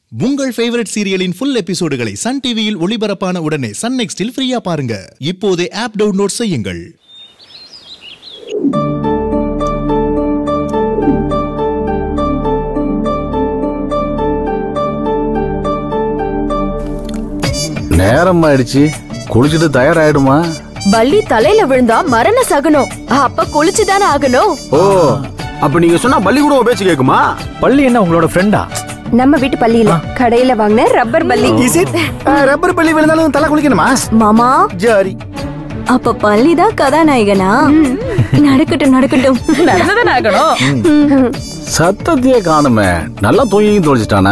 உங்கள் ஃபேவரட் சீரியலின் ஃபுல் எபிசோடுகளை சன் டிவியில் ஒளிபரப்பான உடனே சன் நெக்ஸ்டில் ஃப்ரீயா பாருங்க இப்போதே ஆப் டவுன்லோட் செய்யுங்கள் நேரம் ஆயிடுச்சு குளிச்சுட்டு தயாராயிடுமா பள்ளி தலையில விழுந்தா மரண சகனம் அப்ப குளிச்சுதானே ஆகணும் ஓ அப்ப நீங்க சொன்னா பள்ளிக்கூடம் பேச்சு கேக்குமா பள்ளி என்ன உங்களோட ஃப்ரெண்டா நம்ம வீட்டு பள்ளியில கடையில வாங்கின ரப்பர் பள்ளி ரப்பர் பள்ளி விழுந்தாலும் தலை குளிக்கணுமா மாமா ஜாரி அப்ப பள்ளிதான் கதாநாயகனா நடக்கட்டும் நடக்கட்டும் நடந்துதான் ஆகணும் சத்தத்தையே காணுமே நல்லா தூங்கி தொலைச்சிட்டானா